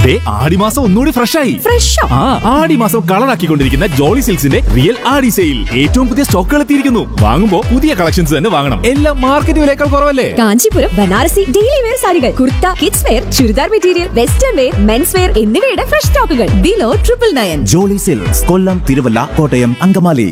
ദേ ആടിമാസം ഒന്നുകൂടി ഫ്രഷ് ആയി ഫ്രഷോ ആ ആടിമാസം കളറാക്കിക്കൊണ്ടിരിക്കുന്ന ജോളി സിൽക്സിന്റെ റിയൽ ആടി സെയിൽ ഏറ്റവും പുതിയ സ്റ്റോക്കുകൾ എത്തിയിരിക്കുന്നു വാങ്ങുമ്പോ പുതിയ കളക്ഷൻസ് തന്നെ വാങ്ങണം എല്ലാം മാർക്കറ്റ് വിലയേക്കാൾ കുറവല്ലേ കാഞ്ചീപുരം ബനാറസി ഡെയിലി വെയർ സാരികൾ kurta kids wear churidar material western wear men's wear എന്നിവയുടെ ഫ്രഷ് സ്റ്റോക്കുകൾ below triple nine Jolly silks Kollam Thiruvalla Kottayam Angamaly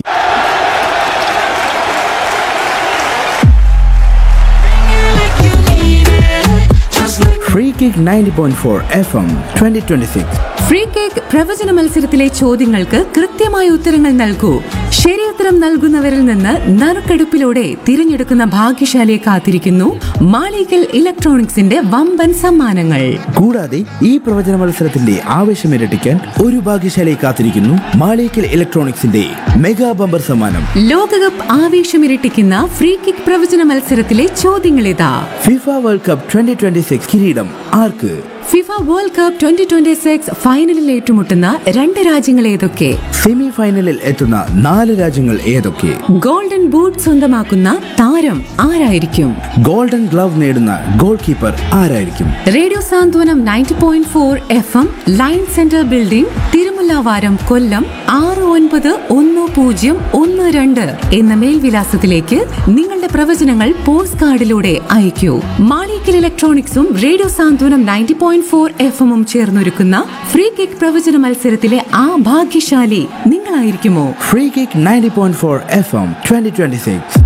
Free Kick 90.4 FM 2026. Free kick പ്രവചന മത്സരത്തിലെ ചോദ്യങ്ങൾക്ക് കൃത്യമായ ഉത്തരങ്ങൾ നൽകൂ ശരിയുത്തരം നൽകുന്നവരിൽ നിന്ന് നറുക്കെടുപ്പിലൂടെ തിരഞ്ഞെടുക്കുന്ന ഭാഗ്യശാലിയെ കാത്തിരിക്കുന്നു മാളികൽ ഇലക്ട്രോണിക്സിന്റെ വമ്പൻ സമ്മാനങ്ങൾ കൂടാതെ ഈ പ്രവചന മത്സരത്തിന്റെ ആവേശം ഇരട്ടിക്കാൻ ഒരു ഭാഗ്യശാലയെ കാത്തിരിക്കുന്നു മാളിക്കൽ ഇലക്ട്രോണിക്സിന്റെ മെഗാ ബമ്പർ സമ്മാനം ലോകകപ്പ് ആവേശമിരട്ടിക്കുന്ന ഫ്രീ കിക്ക് പ്രവചന മത്സരത്തിലെ ചോദ്യങ്ങളിതാ ഫിഫ വേൾഡ് കപ്പ് 2026 കിരീടം ആർക്ക് FIFA world cup twenty twenty six ഫൈനലിൽ ഏറ്റുമുട്ടുന്ന രണ്ട് രാജ്യങ്ങൾ ഏതൊക്കെ സെമി ഫൈനലിൽ എത്തുന്ന നാല് രാജ്യങ്ങൾ ഏതൊക്കെ ഗോൾഡൻ ബൂട്ട് സ്വന്തമാക്കുന്ന താരം ആരായിരിക്കും ഗോൾഡൻ ഗ്ലവ് നേടുന്ന ഗോൾ കീപ്പർ ആരായിരിക്കും radio Santhwanam ninety point four F M line centre building Thirumullavaram Kollam ആറ് ഒൻപത് ഒന്ന് പൂജ്യം ഒന്ന് രണ്ട് എന്ന മേൽവിലാസത്തിലേക്ക് നിങ്ങളുടെ പ്രവചനങ്ങൾ പോസ്റ്റ് കാർഡിലൂടെ അയക്കൂ മാളിക്കൽ ഇലക്ട്രോണിക്സും radio Santhwanam ninety point four F എമ്മും ചേർന്നൊരുക്കുന്ന ഫ്രീ കിക്ക് പ്രവചന മത്സരത്തിലെ ആ ഭാഗ്യശാലി നിങ്ങളായിരിക്കുമോ free kick 90.4 F M 2026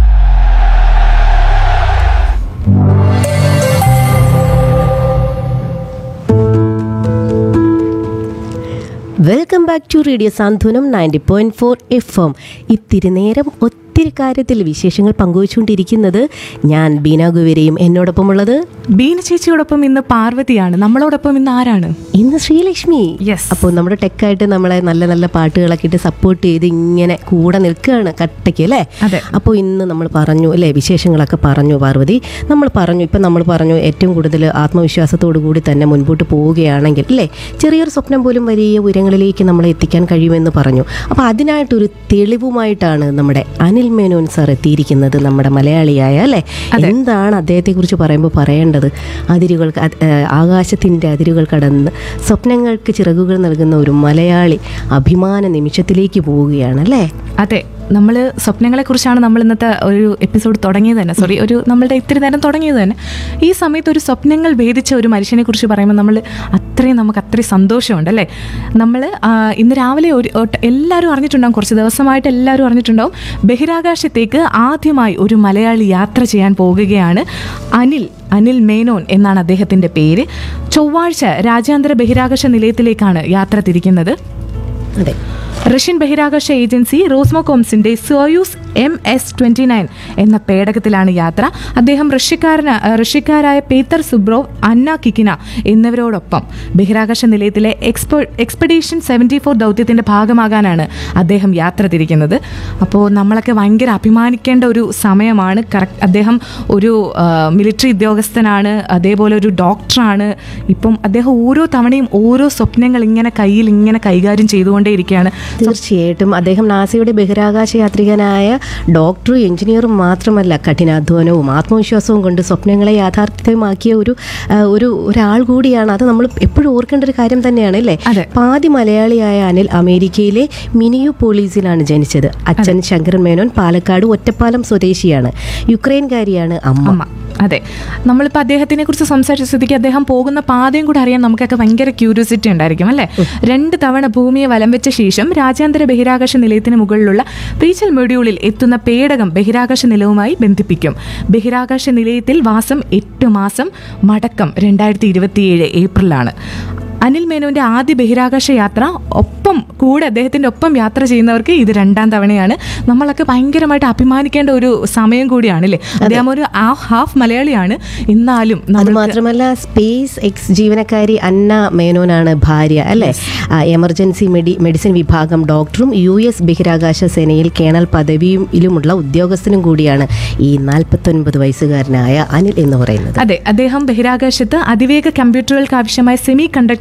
welcome back to radio Santhwanam ninety point four F M ഇത്തിരി നേരം ഒത്തിരി കാര്യത്തിൽ വിശേഷങ്ങൾ പങ്കുവച്ചുകൊണ്ടിരിക്കുന്നത് ഞാൻ ബീന ഗുവരെയും എന്നോടൊപ്പമുള്ളത് ബീന ചേച്ചിയോടൊപ്പം ഇന്ന് പാർവതിയാണ് നമ്മളോടൊപ്പം ഇന്ന് ആരാണ് ഇന്ന് ശ്രീലക്ഷ്മി Yes. അപ്പോൾ നമ്മുടെ ടെക്കായിട്ട് നമ്മളെ നല്ല നല്ല പാട്ടുകളൊക്കെ ഇട്ട് സപ്പോർട്ട് ചെയ്ത് ഇങ്ങനെ കൂടെ നിൽക്കുകയാണ് കട്ടയ്ക്ക് അല്ലേ അതെ. അപ്പോൾ ഇന്ന് നമ്മൾ പറഞ്ഞു അല്ലേ വിശേഷങ്ങളൊക്കെ പറഞ്ഞു പാർവതി നമ്മൾ പറഞ്ഞു ഇപ്പം നമ്മൾ പറഞ്ഞു ഏറ്റവും കൂടുതൽ ആത്മവിശ്വാസത്തോടു കൂടി തന്നെ മുൻപോട്ട് പോവുകയാണെങ്കിൽ അല്ലേ ചെറിയൊരു സ്വപ്നം പോലും വലിയ ഉയരങ്ങളിലേക്ക് നമ്മളെ എത്തിക്കാൻ കഴിയുമെന്ന് പറഞ്ഞു അപ്പോൾ അതിനായിട്ടൊരു തെളിവുമായിട്ടാണ് നമ്മുടെ അനിൽ മേനോൻ സാർ എത്തിയിരിക്കുന്നത് നമ്മുടെ മലയാളിയായ അല്ലേ എന്താണ് അദ്ദേഹത്തെക്കുറിച്ച് പറയുമ്പോൾ പറയേണ്ടത് അതിരുകൾ ക- ഏഹ് ആകാശത്തിൻ്റെ അതിരുകൾ കടന്ന് സ്വപ്നങ്ങൾക്ക് ചിറകുകൾ നൽകുന്ന ഒരു മലയാളി അഭിമാന നിമിഷത്തിലേക്ക് പോവുകയാണ് അല്ലേ അതെ നമ്മൾ സ്വപ്നങ്ങളെ കുറിച്ചാണ് നമ്മൾ ഇന്നത്തെ ഒരു എപ്പിസോഡ് തുടങ്ങിയത് തന്നെ സോറി ഒരു നമ്മളുടെ ഇത്തിരി നേരം തുടങ്ങിയത് തന്നെ ഈ സമയത്ത് ഒരു സ്വപ്നങ്ങൾ ഭേദിച്ച ഒരു മനുഷ്യനെ കുറിച്ച് പറയുമ്പോൾ നമ്മൾ അത്രയും നമുക്ക് അത്രയും സന്തോഷമുണ്ട് അല്ലേ നമ്മൾ ഇന്ന് രാവിലെ ഒരു ഒട്ട- എല്ലാവരും അറിഞ്ഞിട്ടുണ്ടാവും കുറച്ച് ദിവസമായിട്ട് എല്ലാവരും അറിഞ്ഞിട്ടുണ്ടാവും ബഹിരാകാശത്തേക്ക് ആദ്യമായി ഒരു മലയാളി യാത്ര ചെയ്യാൻ പോകുകയാണ് അനിൽ അനിൽ മേനോൻ എന്നാണ് അദ്ദേഹത്തിൻ്റെ പേര് ചൊവ്വാഴ്ച രാജ്യാന്തര ബഹിരാകാശ നിലയത്തിലേക്കാണ് യാത്ര തിരിക്കുന്നത് അതെ റഷ്യൻ ബഹിരാകാശ ഏജൻസി റോസ്മോകോംസിന്റെ Soyuz M S twenty nine എന്ന പേടകത്തിലാണ് യാത്ര അദ്ദേഹം റഷ്യക്കാരന റഷ്യക്കാരായ പീത്തർ സുബ്രോവ് അന്ന കിക്കിന എന്നിവരോടൊപ്പം ബഹിരാകാശ നിലയത്തിലെ എക്സ്പോ എക്സ്പെഡീഷൻ സെവൻറ്റി ഫോർ ദൗത്യത്തിന്റെ ഭാഗമാകാനാണ് അദ്ദേഹം യാത്ര തിരിക്കുന്നത് അപ്പോൾ നമ്മളൊക്കെ ഭയങ്കര അഭിമാനിക്കേണ്ട ഒരു സമയമാണ് കറക്റ്റ് അദ്ദേഹം ഒരു മിലിറ്ററി ഉദ്യോഗസ്ഥനാണ് അതേപോലെ ഒരു ഡോക്ടറാണ് ഇപ്പം അദ്ദേഹം ഓരോ തവണയും ഓരോ സ്വപ്നങ്ങൾ ഇങ്ങനെ കയ്യിൽ ഇങ്ങനെ കൈകാര്യം ചെയ്തുകൊണ്ടേയിരിക്കുകയാണ് തീർച്ചയായിട്ടും അദ്ദേഹം നാസയുടെ ബഹിരാകാശ യാത്രികനായ ഡോക്ടറും എഞ്ചിനീയറും മാത്രമല്ല കഠിനാധ്വാനവും ആത്മവിശ്വാസവും കൊണ്ട് സ്വപ്നങ്ങളെ യാഥാർത്ഥ്യമാക്കിയ ഒരു ആ, ഒരു ഒരാൾ കൂടിയാണ് അത് നമ്മൾ എപ്പോഴും ഓർക്കേണ്ട ഒരു കാര്യം തന്നെയാണ് അല്ലേ അതെ. പാതി മലയാളിയായ അനിൽ അമേരിക്കയിലെ മിനിയു പോലീസിലാണ് ജനിച്ചത് അച്ഛൻ ശങ്കരൻ മേനോൻ പാലക്കാട് ഒറ്റപ്പാലം സ്വദേശിയാണ് യുക്രൈൻകാരിയാണ് അമ്മ അമ്മ അതെ നമ്മളിപ്പോൾ അദ്ദേഹത്തിനെ കുറിച്ച് സംസാരിച്ച സ്ഥിതിക്ക് അദ്ദേഹം പോകുന്ന പാതയും കൂടെ അറിയാൻ നമുക്കൊക്കെ ഭയങ്കര ക്യൂരിയോസിറ്റി ഉണ്ടായിരിക്കും അല്ലേ രണ്ട് തവണ ഭൂമിയെ വലം വെച്ച ശേഷം രാജ്യാന്തര ബഹിരാകാശ നിലയത്തിന് മുകളിലുള്ള റീച്ചൽ മൊഡ്യൂളിൽ എത്തുന്ന പേടകം ബഹിരാകാശ നിലയവുമായി ബന്ധിപ്പിക്കും ബഹിരാകാശ നിലയത്തിൽ വാസം എട്ട് മാസം മടക്കം രണ്ടായിരത്തി ഇരുപത്തിയേഴ് ഏപ്രിലാണ് അനിൽ മേനോന്റെ ആദ്യ ബഹിരാകാശ യാത്ര ഒപ്പം കൂടെ അദ്ദേഹത്തിന്റെ ഒപ്പം യാത്ര ചെയ്യുന്നവർക്ക് ഇത് രണ്ടാം തവണയാണ് നമ്മളൊക്കെ ഭയങ്കരമായിട്ട് അഭിമാനിക്കേണ്ട ഒരു സമയം കൂടിയാണ് അല്ലേ അദ്ദേഹം ഒരു ഹാഫ് ഹാഫ് മലയാളിയാണ് എന്നാലും അത് നമ്മൾക്ക് മാത്രമല്ല സ്പേസ് എക്സ് ജീവനക്കാരി അന്ന മേനോനാണ് ഭാര്യ അല്ലേ ആ, എമർജൻസി മെഡി മെഡിസിൻ വിഭാഗം ഡോക്ടറും യു എസ് ബഹിരാകാശ സേനയിൽ കേണൽ പദവിയിലുമുള്ള ഉദ്യോഗസ്ഥനും കൂടിയാണ് ഈ നാൽപ്പത്തൊൻപത് വയസ്സുകാരനായ അനിൽ എന്ന് പറയുന്നത് അതെ അദ്ദേഹം ബഹിരാകാശത്ത് അതിവേഗ കമ്പ്യൂട്ടറുകൾക്ക് ആവശ്യമായ സെമി കണ്ടക്ടർ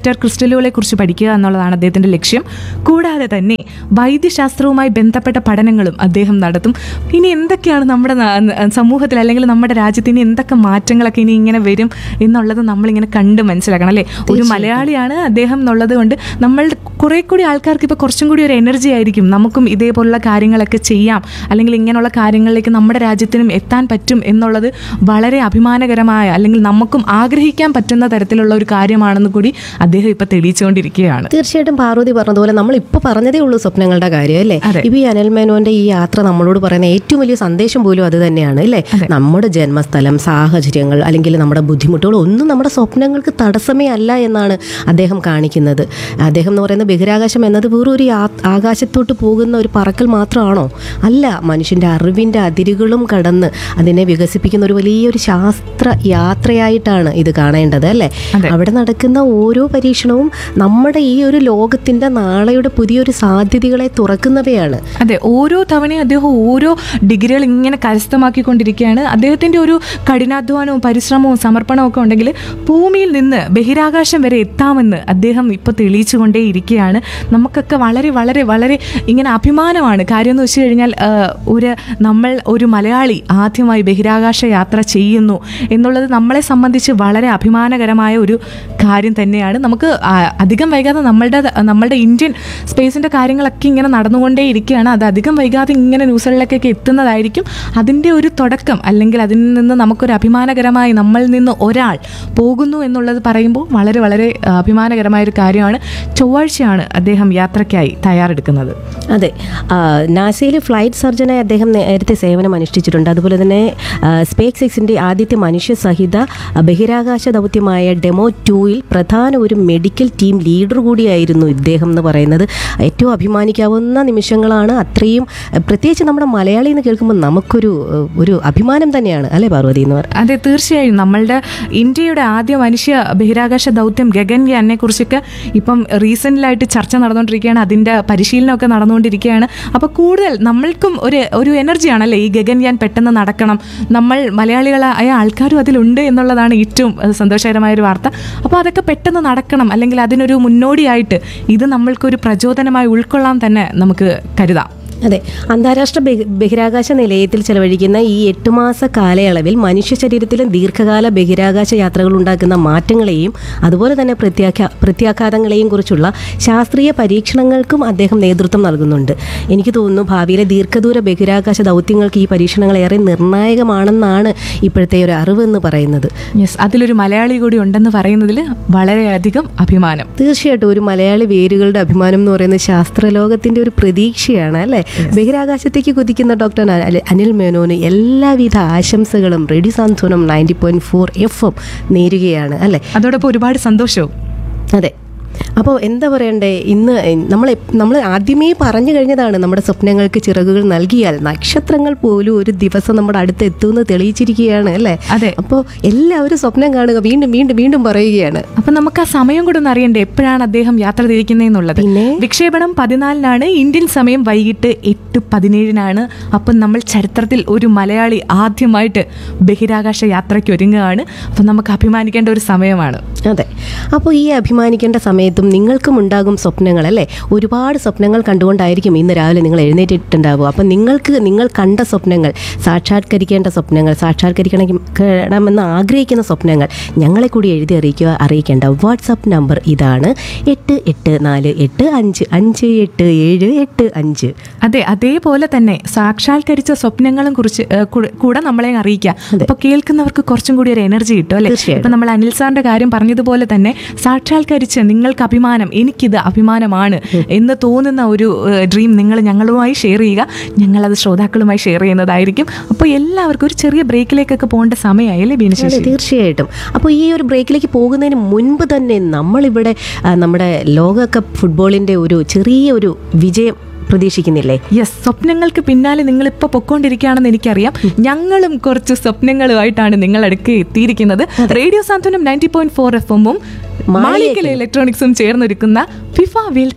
വാട്ടർ ക്രിസ്റ്റലുകളെ കുറിച്ച് പഠിക്കുക എന്നുള്ളതാണ് അദ്ദേഹത്തിന്റെ ലക്ഷ്യം കൂടാതെ തന്നെ വൈദ്യശാസ്ത്രവുമായി ബന്ധപ്പെട്ട പഠനങ്ങളും അദ്ദേഹം നടത്തും ഇനി എന്തൊക്കെയാണ് നമ്മുടെ നാ- സമൂഹത്തിൽ അല്ലെങ്കിൽ നമ്മുടെ രാജ്യത്ത് ഇനി എന്തൊക്കെ മാറ്റങ്ങളൊക്കെ ഇനി ഇങ്ങനെ വരും എന്നുള്ളത് നമ്മളിങ്ങനെ കണ്ട് മനസ്സിലാക്കണം അല്ലേ ഒരു മലയാളിയാണ് അദ്ദേഹം എന്നുള്ളത് കൊണ്ട് നമ്മൾ കുറെ കൂടി ആൾക്കാർക്ക് ഇപ്പോൾ കുറച്ചും കൂടി ഒരു എനർജി ആയിരിക്കും നമുക്കും ഇതേപോലുള്ള കാര്യങ്ങളൊക്കെ ചെയ്യാം അല്ലെങ്കിൽ ഇങ്ങനെയുള്ള കാര്യങ്ങളിലേക്ക് നമ്മുടെ രാജ്യത്തിനും എത്താൻ പറ്റും എന്നുള്ളത് വളരെ അഭിമാനകരമായ അല്ലെങ്കിൽ നമുക്കും ആഗ്രഹിക്കാൻ പറ്റുന്ന തരത്തിലുള്ള ഒരു കാര്യമാണെന്ന് കൂടി അദ്ദേഹം ഇപ്പൊ തെളിയിച്ചുകൊണ്ടിരിക്കുകയാണ് തീർച്ചയായിട്ടും പാർവതി പറഞ്ഞതുപോലെ നമ്മൾ ഇപ്പോൾ പറഞ്ഞതേ ഉള്ളൂ സ്വപ്നങ്ങളുടെ കാര്യം അല്ലേ അതെ. ഇപ്പൊ ഈ അനിൽ മേനോന്റെ ഈ യാത്ര നമ്മളോട് പറയുന്ന ഏറ്റവും വലിയ സന്ദേശം പോലും അത് തന്നെയാണ് അല്ലേ നമ്മുടെ ജന്മസ്ഥലം സാഹചര്യങ്ങൾ അല്ലെങ്കിൽ നമ്മുടെ ബുദ്ധിമുട്ടുകൾ ഒന്നും നമ്മുടെ സ്വപ്നങ്ങൾക്ക് തടസ്സമേ അല്ല എന്നാണ് അദ്ദേഹം കാണിക്കുന്നത് അദ്ദേഹം എന്ന് പറയുന്ന ബഹിരാകാശം എന്നത് വെറും ഒരു യാ- ആകാശത്തോട്ട് പോകുന്ന ഒരു പറക്കൽ മാത്രമാണോ അല്ല മനുഷ്യന്റെ അറിവിന്റെ അതിരുകളും കടന്ന് അതിനെ വികസിപ്പിക്കുന്ന ഒരു വലിയൊരു ശാസ്ത്ര യാത്രയായിട്ടാണ് ഇത് കാണേണ്ടത് അല്ലേ അതെ. അവിടെ നടക്കുന്ന ഓരോ പരീക്ഷണവും നമ്മുടെ ഈ ഒരു ലോകത്തിന്റെ നാളെയുടെ പുതിയൊരു സാധ്യതകളെ തുറക്കുന്നവയാണ് അതെ ഓരോ തവണയും അദ്ദേഹം ഓരോ ഡിഗ്രികൾ ഇങ്ങനെ കരസ്ഥമാക്കിക്കൊണ്ടിരിക്കുകയാണ് അദ്ദേഹത്തിന്റെ ഒരു കഠിനാധ്വാനവും പരിശ്രമവും സമർപ്പണവും ഒക്കെ ഉണ്ടെങ്കിൽ ഭൂമിയിൽ നിന്ന് ബഹിരാകാശം വരെ എത്താമെന്ന് അദ്ദേഹം ഇപ്പോൾ തെളിയിച്ചുകൊണ്ടേ ഇരിക്കുകയാണ് നമുക്കൊക്കെ വളരെ വളരെ വളരെ ഇങ്ങനെ അഭിമാനമാണ് കാര്യം എന്ന് വെച്ച് കഴിഞ്ഞാൽ ആ, ഒരു നമ്മൾ ഒരു മലയാളി ആദ്യമായി ബഹിരാകാശ യാത്ര ചെയ്യുന്നു എന്നുള്ളത് നമ്മളെ സംബന്ധിച്ച് വളരെ അഭിമാനകരമായ ഒരു കാര്യം തന്നെയാണ് നമുക്ക് ആ, അധികം വൈകാതെ നമ്മളുടെ നമ്മളുടെ ഇന്ത്യൻ സ്പേസിൻ്റെ കാര്യങ്ങളൊക്കെ ഇങ്ങനെ നടന്നുകൊണ്ടേ ഇരിക്കുകയാണ് അത് അധികം വൈകാതെ ഇങ്ങനെ ന്യൂസുകളിലേക്കൊക്കെ എത്തുന്നതായിരിക്കും അതിൻ്റെ ഒരു തുടക്കം അല്ലെങ്കിൽ അതിൽ നിന്ന് നമുക്കൊരു അഭിമാനകരമായി നമ്മളിൽ നിന്ന് ഒരാൾ പോകുന്നു എന്നുള്ളത് പറയുമ്പോൾ വളരെ വളരെ ആ, അഭിമാനകരമായ ഒരു കാര്യമാണ് ചൊവ്വാഴ്ചയാണ് അദ്ദേഹം യാത്രയ്ക്കായി തയ്യാറെടുക്കുന്നത് അതെ നാസയിൽ ഫ്ലൈറ്റ് സർജനായി അദ്ദേഹം നേരത്തെ സേവനം അനുഷ്ഠിച്ചിട്ടുണ്ട് അതുപോലെ തന്നെ സ്പേസ് എക്സിൻ്റെ ആദ്യത്തെ മനുഷ്യ സഹിത ആ, ബഹിരാകാശ ദൗത്യമായ ഡെമോ ടൂയിൽ പ്രധാന ഒരു മെഡിക്കൽ ടീം ലീഡർ കൂടിയായിരുന്നു ഇദ്ദേഹം എന്ന് പറയുന്നത് ഏറ്റവും അഭിമാനിക്കാവുന്ന നിമിഷങ്ങളാണ് അത്രയും ആ, പ്രത്യേകിച്ച് നമ്മുടെ മലയാളി എന്ന് കേൾക്കുമ്പോൾ നമുക്കൊരു ആ, ഒരു അഭിമാനം തന്നെയാണ് അല്ലേ പാർവതി എന്ന് പറയുന്നത് അതെ തീർച്ചയായും നമ്മളുടെ ഇന്ത്യയുടെ ആദ്യ മനുഷ്യ ബഹിരാകാശ ദൗത്യം ഗഗൻയാനെ കുറിച്ചൊക്കെ ഇപ്പം റീസെൻ്റിലായിട്ട് ചർച്ച നടന്നുകൊണ്ടിരിക്കുകയാണ് അതിൻ്റെ പരിശീലനമൊക്കെ നടന്നുകൊണ്ടിരിക്കുകയാണ് അപ്പോൾ കൂടുതൽ നമ്മൾക്കും ഒരു ഒരു എനർജിയാണല്ലേ ഈ ഗഗൻയാൻ പെട്ടെന്ന് നടക്കണം നമ്മൾ മലയാളികളായ ആൾക്കാരും അതിലുണ്ട് എന്നുള്ളതാണ് ഏറ്റവും അഹ്, സന്തോഷകരമായ ഒരു വാർത്ത അപ്പോൾ അതൊക്കെ പെട്ടെന്ന് നടക്കണം അല്ലെങ്കിൽ അതിനൊരു മുന്നോടിയായിട്ട് ഇത് നമ്മൾക്കൊരു പ്രചോദനമായി ഉൾക്കൊള്ളാൻ തന്നെ നമുക്ക് കരുതാം അതെ അന്താരാഷ്ട്ര ബഹി- ബഹിരാകാശ നിലയത്തിൽ ചെലവഴിക്കുന്ന ഈ എട്ട് മാസ കാലയളവിൽ മനുഷ്യ ശരീരത്തിലെ ദീർഘകാല ബഹിരാകാശ യാത്രകൾ ഉണ്ടാക്കുന്ന മാറ്റങ്ങളെയും അതുപോലെ തന്നെ പ്രത്യാഘാ പ്രത്യാഘാതങ്ങളെയും കുറിച്ചുള്ള ശാസ്ത്രീയ പരീക്ഷണങ്ങൾക്കും അദ്ദേഹം നേതൃത്വം നൽകുന്നുണ്ട് എനിക്ക് തോന്നുന്നു ഭാവിയിലെ ദീർഘദൂര ബഹിരാകാശ ദൗത്യങ്ങൾക്ക് ഈ പരീക്ഷണങ്ങൾ ഏറെ നിർണായകമാണെന്നാണ് ഇപ്പോഴത്തെ ഒരു അറിവ് എന്ന് പറയുന്നത് യെസ് അതിലൊരു മലയാളി കൂടി ഉണ്ടെന്ന് പറയുന്നതിൽ വളരെയധികം അഭിമാനം തീർച്ചയായിട്ടും ഒരു മലയാളി വേരുകളുടെ അഭിമാനം എന്ന് പറയുന്നത് ശാസ്ത്രലോകത്തിന്റെ ഒരു പ്രതീക്ഷയാണ് അല്ലേ ബഹിരാകാശത്തേക്ക് കുതിക്കുന്ന ഡോക്ടർ അനി- അനിൽ മേനോന് എല്ലാവിധ ആശംസകളും radio Santhwanam ninety point four F M നേരുകയാണ് അല്ലേ അതോടൊപ്പം ഒരുപാട് സന്തോഷവും അതെ അപ്പോൾ എന്താ പറയണ്ടേ ഇന്ന് നമ്മൾ നമ്മൾ ആദ്യമേ പറഞ്ഞു കഴിഞ്ഞതാണ് നമ്മുടെ സ്വപ്നങ്ങൾക്ക് ചിറകുകൾ നൽകിയാൽ നക്ഷത്രങ്ങൾ പോലും ഒരു ദിവസം നമ്മുടെ അടുത്ത് എത്തുമെന്ന് തെളിയിച്ചിരിക്കുകയാണ് അല്ലേ അതെ. അപ്പോൾ എല്ലാവരും സ്വപ്നം കാണുക വീണ്ടും വീണ്ടും വീണ്ടും പറയുകയാണ് അപ്പൊ നമുക്ക് ആ സമയം കൂടെ ഒന്ന് അറിയണ്ടേ എപ്പോഴാണ് അദ്ദേഹം യാത്ര തിരിക്കുന്നതെന്നുള്ളത് പിന്നെ? വിക്ഷേപണം പതിനാലിനാണ് ഇന്ത്യൻ സമയം വൈകിട്ട് എട്ട് പതിനേഴിനാണ് അപ്പം നമ്മൾ ചരിത്രത്തിൽ ഒരു മലയാളി ആദ്യമായിട്ട് ബഹിരാകാശ യാത്രയ്ക്ക് ഒരുങ്ങുകയാണ് അപ്പം നമുക്ക് അഭിമാനിക്കേണ്ട ഒരു സമയമാണ് അതെ അപ്പോൾ ഈ അഭിമാനിക്കേണ്ട സമയത്തും നിങ്ങൾക്കും ഉണ്ടാകും സ്വപ്നങ്ങൾ അല്ലേ ഒരുപാട് സ്വപ്നങ്ങൾ കണ്ടുകൊണ്ടായിരിക്കും ഇന്ന് രാവിലെ നിങ്ങൾ എഴുന്നേറ്റിട്ടുണ്ടാവുക അപ്പം നിങ്ങൾക്ക് നിങ്ങൾ കണ്ട സ്വപ്നങ്ങൾ സാക്ഷാത്കരിക്കേണ്ട സ്വപ്നങ്ങൾ സാക്ഷാത്കരിക്കണമെന്ന് ആഗ്രഹിക്കുന്ന സ്വപ്നങ്ങൾ ഞങ്ങളെ കൂടി എഴുതി അറിയിക്കുക അറിയിക്കേണ്ട വാട്സാപ്പ് നമ്പർ ഇതാണ് എട്ട് എട്ട് നാല് എട്ട് അഞ്ച് അഞ്ച് എട്ട് ഏഴ് എട്ട് അഞ്ച് അതെ അതേപോലെ തന്നെ സാക്ഷാത്കരിച്ച സ്വപ്നങ്ങളും കുറിച്ച് ഏഹ്, കൂടെ- കൂടെ നമ്മളെ അറിയിക്കാം അപ്പൊ കേൾക്കുന്നവർക്ക് കുറച്ചും കൂടി ഒരു എനർജി കിട്ടും അല്ലെ തീർച്ചയായിട്ടും. ഇപ്പൊ നമ്മൾ അനിൽ സാറിന്റെ കാര്യം പറഞ്ഞതുപോലെ തന്നെ സാക്ഷാത്കരിച്ച് നിങ്ങൾക്ക് അഭിമാനം എനിക്കിത് അഭിമാനമാണ് എന്ന് തോന്നുന്ന ഒരു ഡ്രീം നിങ്ങൾ ഞങ്ങളുമായി ഷെയർ ചെയ്യുക ഞങ്ങളത് ശ്രോതാക്കളുമായി ഷെയർ ചെയ്യുന്നതായിരിക്കും അപ്പോൾ എല്ലാവർക്കും ഒരു ചെറിയ ബ്രേക്കിലേക്കൊക്കെ പോകേണ്ട സമയമായി അല്ലേ അതെ ബീനശേഷി തീർച്ചയായിട്ടും അപ്പോൾ ഈ ഒരു ബ്രേക്കിലേക്ക് പോകുന്നതിന് മുൻപ് തന്നെ നമ്മളിവിടെ ആ, നമ്മുടെ ലോകകപ്പ് ഫുട്ബോളിൻ്റെ ഒരു ചെറിയ ഒരു വിജയം പ്രതീക്ഷിക്കുന്നില്ലേ യെസ് സ്വപ്നങ്ങൾക്ക് പിന്നാലെ നിങ്ങൾ ഇപ്പോൾ പൊക്കോണ്ടിരിക്കുകയാണെന്ന് എനിക്കറിയാം ഞങ്ങളും കുറച്ച് സ്വപ്നങ്ങളുമായിട്ടാണ് നിങ്ങൾ അടുക്ക് എത്തിയിരിക്കുന്നത് radio Santhwanam ninety point four F എമ്മും മാളിക്കൽ ഇലക്ട്രോണിക്സും ചേർന്നൊരുക്കുന്ന ഫിഫ വേൾഡ് കപ്പ്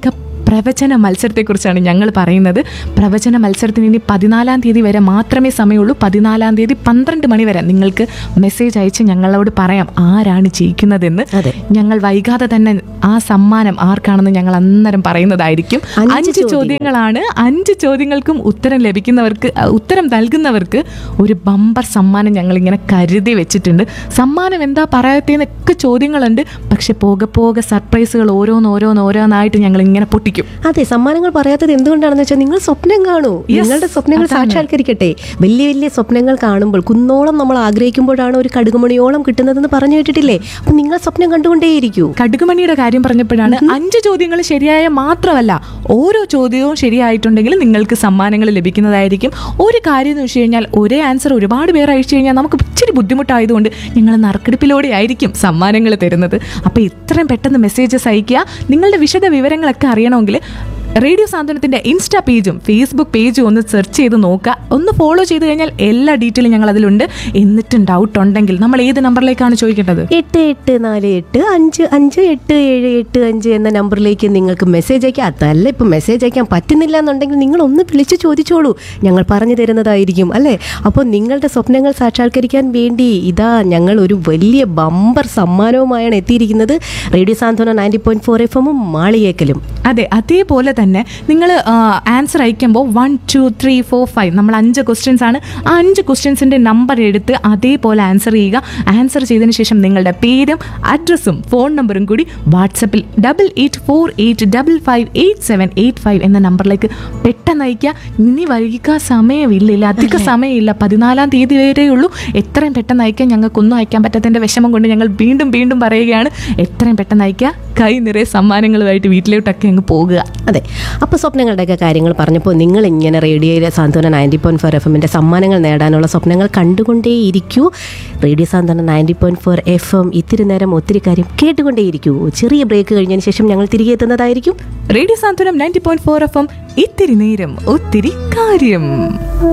പ്രവചന മത്സരത്തെക്കുറിച്ചാണ് ഞങ്ങൾ പറയുന്നത് പ്രവചന മത്സരത്തിന് ഇനി പതിനാലാം തീയതി വരെ മാത്രമേ സമയമുള്ളൂ പതിനാലാം തീയതി പന്ത്രണ്ട് മണി വരെ നിങ്ങൾക്ക് മെസ്സേജ് അയച്ച് ഞങ്ങളോട് പറയാം ആരാണ് ജയിക്കുന്നതെന്ന് അതെ. ഞങ്ങൾ വൈകാതെ തന്നെ ആ സമ്മാനം ആർക്കാണെന്ന് ഞങ്ങൾ അന്നേരം പറയുന്നതായിരിക്കും അഞ്ച് അഞ്ച് ചോദ്യങ്ങൾ. ചോദ്യങ്ങളാണ് അഞ്ച് ചോദ്യങ്ങൾക്കും ഉത്തരം ലഭിക്കുന്നവർക്ക് അ, ഉത്തരം നൽകുന്നവർക്ക് ഒരു ബമ്പർ സമ്മാനം ഞങ്ങൾ ഇങ്ങനെ കരുതി വെച്ചിട്ടുണ്ട് സമ്മാനം എന്താ പറയാത്തേന്നൊക്കെ ചോദ്യങ്ങളുണ്ട് പക്ഷെ പോകെ പോകെ സർപ്രൈസുകൾ ഓരോന്ന് ഓരോന്ന് ഓരോന്നായിട്ട് ഞങ്ങൾ ഇങ്ങനെ പൊട്ടിക്കും അതെ സമ്മാനങ്ങൾ പറയാത്തത് എന്തുകൊണ്ടാണെന്ന് വെച്ചാൽ നിങ്ങൾ സ്വപ്നം കാണൂ Yes, നിങ്ങളുടെ സ്വപ്നങ്ങൾ അതാണ്. സാക്ഷാത്കരിക്കട്ടെ വലിയ വലിയ സ്വപ്നങ്ങൾ കാണുമ്പോൾ കുന്നോളം നമ്മൾ ആഗ്രഹിക്കുമ്പോഴാണ് ഒരു കടുകുമണിയോളം കിട്ടുന്നതെന്ന് പറഞ്ഞു കേട്ടിട്ടില്ലേ അപ്പൊ നിങ്ങൾ സ്വപ്നം കണ്ടുകൊണ്ടേയിരിക്കൂ കടുകുമണിയുടെ കാര്യം പറഞ്ഞപ്പോഴാണ് അഞ്ച് ചോദ്യങ്ങൾ ശരിയായ മാത്രമല്ല ഓരോ ചോദ്യവും ശരിയായിട്ടുണ്ടെങ്കിൽ നിങ്ങൾക്ക് സമ്മാനങ്ങൾ ലഭിക്കുന്നതായിരിക്കും ഒരു കാര്യം എന്ന് വെച്ച് കഴിഞ്ഞാൽ ഒരേ ആൻസർ ഒരുപാട് പേർ അയച്ചു കഴിഞ്ഞാൽ നമുക്ക് ഇച്ചിരി ബുദ്ധിമുട്ടായതുകൊണ്ട് ഞങ്ങൾ നറുക്കെടുപ്പിലൂടെ ആയിരിക്കും സമ്മാനങ്ങൾ തരുന്നത് അപ്പോൾ ഇത്രയും പെട്ടെന്ന് മെസ്സേജസ് അയക്കുക നിങ്ങളുടെ വിശദ വിവരങ്ങളൊക്കെ അറിയണമെങ്കിൽ റേഡിയോ സാന്ത്വനത്തിന്റെ ഇൻസ്റ്റാ പേജും ഫേസ്ബുക്ക് പേജും ഒന്ന് സെർച്ച് ചെയ്ത് നോക്കുക ഒന്ന് ഫോളോ ചെയ്ത് കഴിഞ്ഞാൽ എല്ലാ ഡീറ്റെയിലും ഞങ്ങൾ അതിലുണ്ട് എന്നിട്ടും ഡൗട്ട് ഉണ്ടെങ്കിൽ നമ്മൾ ഏത് നമ്പറിലേക്കാണ് ചോദിക്കേണ്ടത് എട്ട് എട്ട് നാല് എട്ട് അഞ്ച് അഞ്ച് എട്ട് ഏഴ് എട്ട് അഞ്ച് എന്ന നമ്പറിലേക്ക് നിങ്ങൾക്ക് മെസ്സേജ് അയക്കാം അതല്ല ഇപ്പം മെസ്സേജ് അയക്കാൻ പറ്റുന്നില്ല എന്നുണ്ടെങ്കിൽ നിങ്ങൾ ഒന്ന് വിളിച്ച് ചോദിച്ചോളൂ ഞങ്ങൾ പറഞ്ഞു തരുന്നതായിരിക്കും അല്ലേ അപ്പോൾ നിങ്ങളുടെ സ്വപ്നങ്ങൾ സാക്ഷാത്കരിക്കാൻ വേണ്ടി ഇതാ ഞങ്ങൾ ഒരു വലിയ ബമ്പർ സമ്മാനവുമായാണ് എത്തിയിരിക്കുന്നത് radio Santhwana ninety point four F എമ്മും മാളിയേക്കലും അതെ അതേപോലെ തന്നെ നിങ്ങൾ ആൻസർ അയക്കുമ്പോൾ one two three four five നമ്മൾ അഞ്ച് ക്വസ്റ്റ്യൻസ് ആണ് ആ അഞ്ച് ക്വസ്റ്റ്യൻസിൻ്റെ നമ്പർ എടുത്ത് അതേപോലെ ആൻസർ ചെയ്യുക ആൻസർ ചെയ്തതിന് ശേഷം നിങ്ങളുടെ പേരും അഡ്രസ്സും ഫോൺ നമ്പറും കൂടി വാട്സപ്പിൽ double eight four eight double five eight seven eight five എന്ന നമ്പറിലേക്ക് പെട്ടെന്ന് അയക്കുക ഇനി വൈകിക്കാൻ സമയമില്ല ഇല്ല അധിക സമയമില്ല പതിനാലാം തീയതി വരെ ഉള്ളൂ എത്രയും പെട്ടെന്ന് അയക്കാൻ ഞങ്ങൾക്കൊന്നും അയക്കാൻ പറ്റാത്തതിൻ്റെ വിഷമം കൊണ്ട് ഞങ്ങൾ വീണ്ടും വീണ്ടും പറയുകയാണ് എത്രയും പെട്ടെന്ന് അയക്കുക കൈ നിറയെ സമ്മാനങ്ങളുമായിട്ട് വീട്ടിലോട്ടൊക്കെ അങ്ങ് പോകുക അതെ അപ്പോൾ സ്വപ്നങ്ങളുടെയൊക്കെ കാര്യങ്ങൾ പറഞ്ഞപ്പോൾ നിങ്ങൾ ഇങ്ങനെ റേഡിയോയിലെ സാന്ത്വന നയൻറ്റി പോയിന്റ് ഫോർ എഫ് എമ്മിൻ്റെ സമ്മാനങ്ങൾ നേടാനുള്ള സ്വപ്നങ്ങൾ കണ്ടുകൊണ്ടേയിരിക്കൂ radio Santhwana ninety point four F M ഇത്തിരി നേരം ഒത്തിരി കാര്യം കേട്ടുകൊണ്ടേയിരിക്കൂ ചെറിയ ബ്രേക്ക് കഴിഞ്ഞതിന് ശേഷം ഞങ്ങൾ തിരികെ എത്തുന്നതായിരിക്കും radio Santhwanam ninety point four F M ഇത്തിരി നേരം ഒത്തിരി കാര്യം